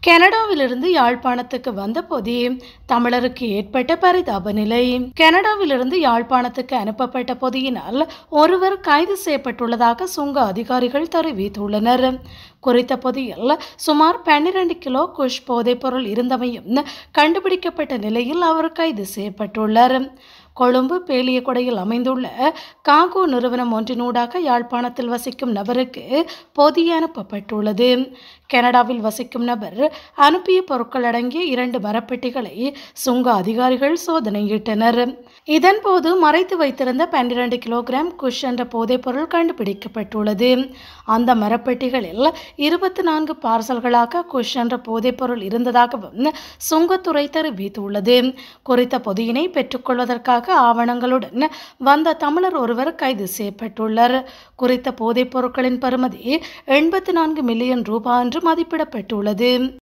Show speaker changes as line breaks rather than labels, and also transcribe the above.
கனடாவிலிருந்து யாழ்ப்பாணத்துக்கு வந்த போதே தமிழருக்கு ஏற்பட்ட பரிதாப நிலை கனடாவிலிருந்து யாழ்ப்பாணத்துக்கு அனுப்பப்பட்ட பொதியினால் ஒருவர் கைது செய்யப்பட்டுள்ளதாக சுங்க அதிகாரிகள் தெரிவித்துள்ளனர் குறித்த பொதியில் சுமார் பன்னிரண்டு கிலோ குஷ் போதைப்பொருள் இருந்தமையும் கண்டுபிடிக்கப்பட்ட நிலையில் அவர் கைது செய்யப்பட்டுள்ளார் கொழும்பு பேலியகொடையில் அமைந்துள்ள காகோ நிறுவனம் ஒன்றினூடாக யாழ்ப்பாணத்தில் வசிக்கும் நபருக்கு பொதி அனுப்பப்பட்டுள்ளது கனடாவில் வசிக்கும் நபர் அனுப்பிய பொருட்கள் அடங்கிய இரண்டு மரப்பெட்டிகளை சுங்க அதிகாரிகள் சோதனையிட்டனர் இதன்போது மறைத்து வைத்திருந்த பன்னிரண்டு கிலோகிராம் குஷ் என்ற போதைப்பொருள் கண்டுபிடிக்கப்பட்டுள்ளது அந்த மரப்பெட்டிகளில் இருபத்தி நான்கு பார்சல்களாக குஷ் என்ற போதைப்பொருள் இருந்ததாகவும் சுங்கத்துறை தெரிவித்துள்ளது குறித்த பொதியினை பெற்றுக்கொள்வதற்காக ஆவணங்களுடன் வந்த தமிழர் ஒருவர் கைது செய்யப்பட்டுள்ளார் குறித்த போதைப் பொருட்களின் பருமதி எண்பத்தி நான்கு மில்லியன் ரூபாய் என்று மதிப்பிடப்பட்டுள்ளது